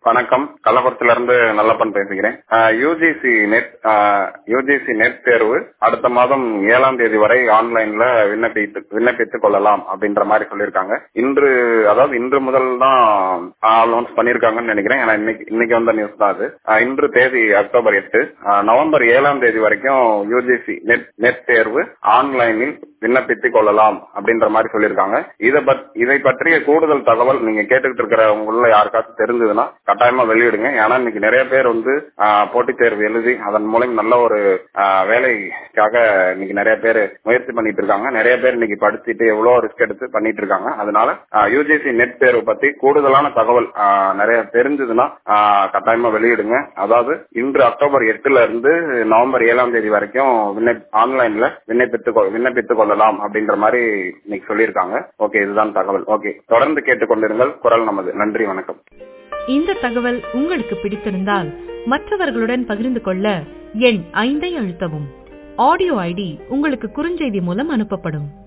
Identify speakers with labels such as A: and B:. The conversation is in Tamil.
A: வணக்கம் கள்ளக்குறிச்சில இருந்து நல்லப்பன் பேசுகிறேன் யூஜிசி நெட் யூஜிசி நெட் தேர்வு அடுத்த மாதம் ஏழாம் தேதி வரை ஆன்லைன்ல விண்ணப்பித்து விண்ணப்பித்துக் கொள்ளலாம் அப்படின்ற மாதிரி சொல்லியிருக்காங்க இன்று அதாவது இன்று முதல் தான் அனௌன்ஸ் பண்ணிருக்காங்கன்னு நினைக்கிறேன் ஏன்னா இன்னைக்கு இன்னைக்கு வந்த நியூஸ் தான் அது ஆஹ் இன்று தேதி அக்டோபர் எட்டு ஆஹ் நவம்பர் ஏழாம் தேதி வரைக்கும் யூஜிசி நெட் நெட் தேர்வு ஆன்லைனில் விண்ணப்பித்துக் கொள்ளலாம் அப்படின்ற மாதிரி சொல்லியிருக்காங்க இதை பத் இதை பற்றிய கூடுதல் தகவல் நீங்க கேட்டுக்கிட்டு இருக்கிற உங்கள யாருக்காச்சும் தெரிஞ்சதுன்னா கட்டாயமா வெளியிடுங்க ஏன்னா இன்னைக்கு நிறைய பேர் வந்து ஆஹ் போட்டித் தேர்வு எழுதி அதன் மூலம் நல்ல ஒரு ஆஹ் வேலைக்காக இன்னைக்கு நிறைய பேர் முயற்சி பண்ணிட்டு இருக்காங்க நிறைய பேர் இன்னைக்கு படிச்சுட்டு எவ்வளவு ரிஸ்க் எடுத்து பண்ணிட்டு இருக்காங்க அதனால யூஜிசி நெட் தேர்வு பத்தி கூடுதலான தகவல் ஆஹ் நிறைய தெரிஞ்சதுன்னா ஆஹ் கட்டாயமா வெளியிடுங்க அதாவது இன்று அக்டோபர் எட்டுல இருந்து நவம்பர் ஏழாம் தேதி வரைக்கும் விண்ணப்ப ஆன்லைன்ல விண்ணப்பித்து கொ- விண்ணப்பித்துக் கொள்ளலாம் அப்படின்ற மாதிரி இன்னைக்கு சொல்லியிருக்காங்க ஓகே இதுதான் தகவல் ஓகே தொடர்ந்து கேட்டுக்கொண்டிருங்கள் குரல் நமது நன்றி வணக்கம்
B: இந்த தகவல் உங்களுக்கு பிடித்திருந்தால் மற்றவர்களுடன் பகிர்ந்து கொள்ள எண் ஐந்தை அழுத்தவும் ஆடியோ ஐடி உங்களுக்கு குறுஞ்செய்தி மூலம் அனுப்பப்படும்